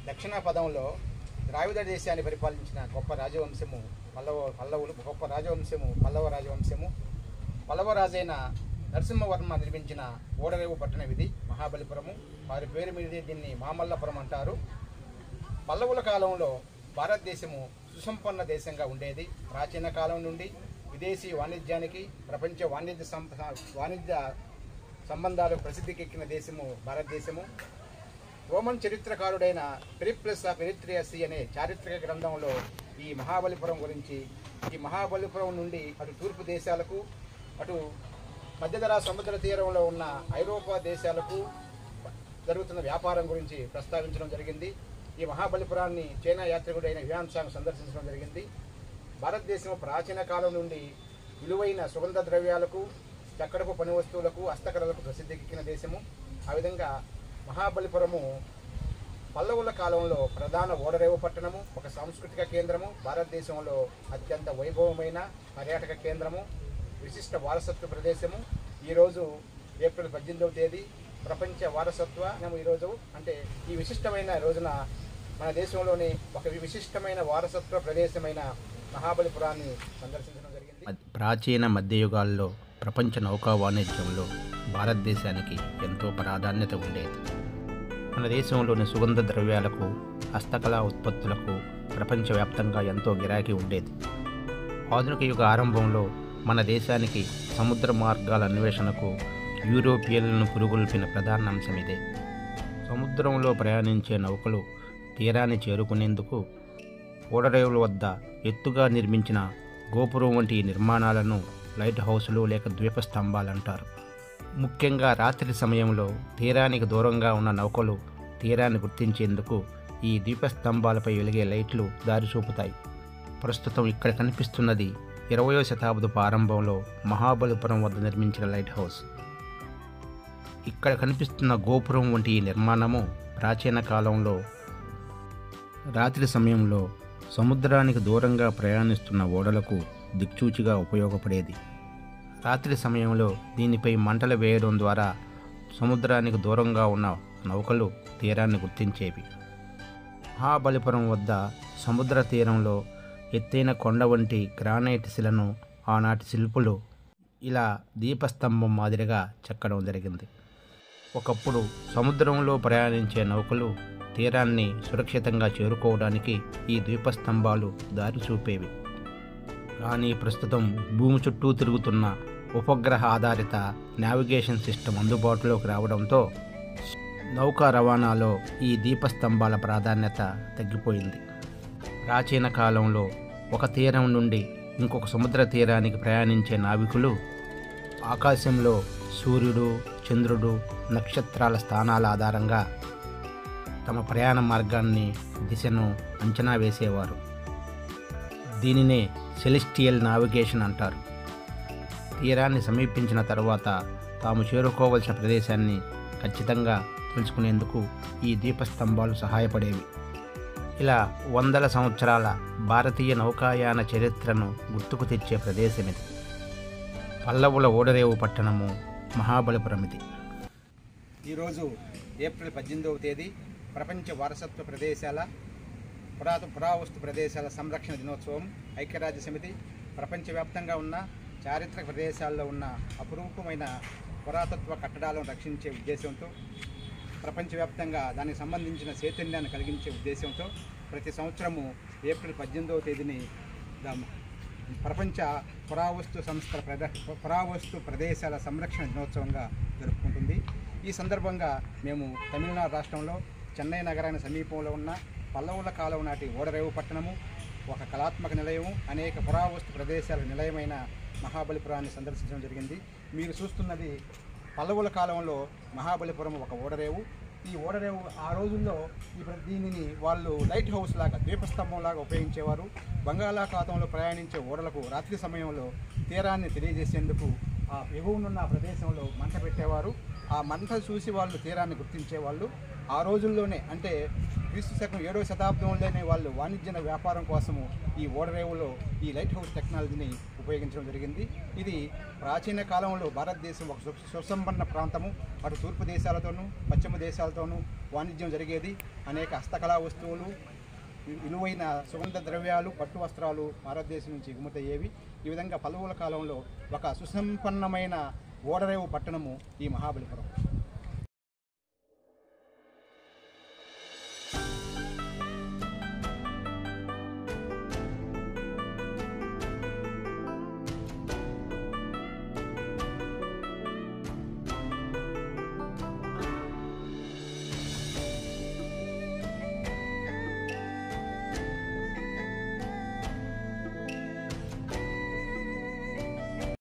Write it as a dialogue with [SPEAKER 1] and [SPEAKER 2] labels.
[SPEAKER 1] దక్షిణ పదంలో ద్రావిడ దేశాన్ని పరిపాలించిన గొప్ప రాజవంశము పల్లవ పల్లవులు గొప్ప రాజవంశము పల్లవ రాజవంశము పల్లవ రాజైన నరసింహవర్మ నిర్మించిన ఓడరేవు పట్టణం ఇది మహాబలిపురము వారి పేరు మీదే దీన్ని మామల్లపురం అంటారు పల్లవుల కాలంలో భారతదేశము సుసంపన్న దేశంగా ఉండేది ప్రాచీన కాలం నుండి విదేశీ వాణిజ్యానికి ప్రపంచ వాణిజ్య సం వాణిజ్య సంబంధాలకు ప్రసిద్ధికెక్కిన దేశము భారతదేశము రోమన్ చరిత్రకారుడైన పెరిప్లస్ ఆఫ్ ఎరిత్రియాసి అనే చారిత్రక గ్రంథంలో ఈ మహాబలిపురం గురించి ఈ మహాబలిపురం నుండి అటు తూర్పు దేశాలకు అటు మధ్యధరా సముద్ర తీరంలో ఉన్న ఐరోపా దేశాలకు జరుగుతున్న వ్యాపారం గురించి ప్రస్తావించడం జరిగింది ఈ మహాబలిపురాన్ని చైనా యాత్రికుడైన హ్యాన్సాంగ్ సందర్శించడం జరిగింది భారతదేశం ప్రాచీన కాలం నుండి విలువైన సుగంధ ద్రవ్యాలకు చక్కడపు పని వస్తువులకు హస్తకళలకు ప్రసిద్ధికెక్కిన దేశము ఆ విధంగా మహాబలిపురము పల్లవుల కాలంలో ప్రధాన ఓడరేవు పట్టణము ఒక సాంస్కృతిక కేంద్రము భారతదేశంలో అత్యంత వైభవమైన పర్యాటక కేంద్రము విశిష్ట వారసత్వ ప్రదేశము ఈరోజు ఏప్రిల్ పద్దెనిమిదవ తేదీ ప్రపంచ వారసత్వ దినము ఈరోజు అంటే ఈ విశిష్టమైన రోజున మన దేశంలోని ఒక విశిష్టమైన వారసత్వ ప్రదేశమైన మహాబలిపురాన్ని సందర్శించడం జరిగింది
[SPEAKER 2] మద్- ప్రాచీన మధ్యయుగాల్లో ప్రపంచ నౌకా వాణిజ్యంలో భారతదేశానికి ఎంతో ప్రాధాన్యత ఉండేది మన దేశంలోని సుగంధ ద్రవ్యాలకు హస్తకళా ఉత్పత్తులకు ప్రపంచవ్యాప్తంగా ఎంతో గిరాకీ ఉండేది ఆధునిక యుగ ఆరంభంలో మన దేశానికి సముద్ర మార్గాల అన్వేషణకు యూరోపియన్లను పురుగొల్పిన ప్రధాన అంశం ఇదే సముద్రంలో ప్రయాణించే నౌకలు తీరాన్ని చేరుకునేందుకు ఓడరేవుల వద్ద ఎత్తుగా నిర్మించిన గోపురం వంటి నిర్మాణాలను లైట్ హౌసులు లేక ద్వీప స్తంభాలు అంటారు ముఖ్యంగా రాత్రి సమయంలో తీరానికి దూరంగా ఉన్న నౌకలు తీరాన్ని గుర్తించేందుకు ఈ ద్వీప స్తంభాలపై వెలిగే లైట్లు దారి చూపుతాయి ప్రస్తుతం ఇక్కడ కనిపిస్తున్నది ఇరవయో శతాబ్దపు ఆరంభంలో మహాబలిపురం వద్ద నిర్మించిన లైట్ హౌస్ ఇక్కడ కనిపిస్తున్న గోపురం వంటి ఈ నిర్మాణము ప్రాచీన కాలంలో రాత్రి సమయంలో సముద్రానికి దూరంగా ప్రయాణిస్తున్న ఓడలకు దిక్చూచిగా ఉపయోగపడేది రాత్రి సమయంలో దీనిపై మంటలు వేయడం ద్వారా సముద్రానికి దూరంగా ఉన్న నౌకలు తీరాన్ని గుర్తించేవి మహాబలిపురం వద్ద సముద్ర తీరంలో ఎత్తైన కొండ వంటి గ్రానైట్ శిలను ఆనాటి శిల్పులు ఇలా దీపస్తంభం మాదిరిగా చెక్కడం జరిగింది ఒకప్పుడు సముద్రంలో ప్రయాణించే నౌకలు తీరాన్ని సురక్షితంగా చేరుకోవడానికి ఈ ద్వీపస్తంభాలు దారి చూపేవి కానీ ప్రస్తుతం భూమి చుట్టూ తిరుగుతున్న ఉపగ్రహ ఆధారిత నావిగేషన్ సిస్టమ్ అందుబాటులోకి రావడంతో నౌకా రవాణాలో ఈ దీపస్తంభాల ప్రాధాన్యత తగ్గిపోయింది ప్రాచీన కాలంలో ఒక తీరం నుండి ఇంకొక సముద్ర తీరానికి ప్రయాణించే నావికులు ఆకాశంలో సూర్యుడు చంద్రుడు నక్షత్రాల స్థానాల ఆధారంగా తమ ప్రయాణ మార్గాన్ని దిశను అంచనా వేసేవారు దీనినే సెలెస్టియల్ నావిగేషన్ అంటారు తీరాన్ని సమీపించిన తరువాత తాము చేరుకోవలసిన ప్రదేశాన్ని ఖచ్చితంగా తెలుసుకునేందుకు ఈ దీపస్తంభాలు సహాయపడేవి ఇలా వందల సంవత్సరాల భారతీయ నౌకాయాన చరిత్రను గుర్తుకు తెచ్చే ప్రదేశం ఇది పల్లవుల ఓడరేవు పట్టణము మహాబలిపురం ఇది
[SPEAKER 1] ఈరోజు ఏప్రిల్ పద్దెనిమిదవ తేదీ ప్రపంచ వారసత్వ ప్రదేశాల పురాత పురావస్తు ప్రదేశాల సంరక్షణ దినోత్సవం ఐక్యరాజ్య సమితి ప్రపంచవ్యాప్తంగా ఉన్న చారిత్రక ప్రదేశాల్లో ఉన్న అపురూపమైన పురాతత్వ కట్టడాలను రక్షించే ఉద్దేశంతో ప్రపంచవ్యాప్తంగా దానికి సంబంధించిన చైతన్యాన్ని కలిగించే ఉద్దేశంతో ప్రతి సంవత్సరము ఏప్రిల్ పద్దెనిమిదవ తేదీని ద- ప్రపంచ పురావస్తు సంస్థ ప్రద పురావస్తు ప్రదేశాల సంరక్షణ దినోత్సవంగా జరుపుకుంటుంది ఈ సందర్భంగా మేము తమిళనాడు రాష్ట్రంలో చెన్నై నగరానికి సమీపంలో ఉన్న పల్లవుల కాలం నాటి ఓడరేవు పట్టణము ఒక కళాత్మక నిలయము అనేక పురావస్తు ప్రదేశాల నిలయమైన మహాబలిపురాన్ని సందర్శించడం జరిగింది మీరు చూస్తున్నది పల్లవుల కాలంలో మహాబలిపురం ఒక ఓడరేవు ఈ ఓడరేవు ఆ రోజుల్లో ఈ ప్ర- దీనిని వాళ్ళు లైట్ హౌస్ లాగా దీపస్తంభం లాగా ఉపయోగించేవారు బంగాళాఖాతంలో ప్రయాణించే ఓడలకు రాత్రి సమయంలో తీరాన్ని తెలియజేసేందుకు ఆ ఎగువనున్న ఆ ప్రదేశంలో మంట పెట్టేవారు ఆ మంట చూసి వాళ్ళు తీరాన్ని గుర్తించేవాళ్ళు ఆ రోజుల్లోనే అంటే క్రీస్తు శకం ఏడవ శతాబ్దంలోనే వాళ్ళు వాణిజ్య వ్యాపారం కోసము ఈ ఓడరేవులో ఈ లైట్ హౌస్ టెక్నాలజీని ఉపయోగించడం జరిగింది ఇది ప్రాచీన కాలంలో భారతదేశం ఒక సు- సుసంపన్న ప్రాంతము అటు తూర్పు దేశాలతోనూ పశ్చిమ దేశాలతోనూ వాణిజ్యం జరిగేది అనేక హస్తకళా వస్తువులు వి- విలువైన సుగంధ ద్రవ్యాలు పట్టు వస్త్రాలు భారతదేశం నుంచి ఎగుమతి అయ్యేవి ఈ విధంగా పలువుల కాలంలో ఒక సుసంపన్నమైన ఓడరేవు పట్టణము ఈ మహాబలిపురం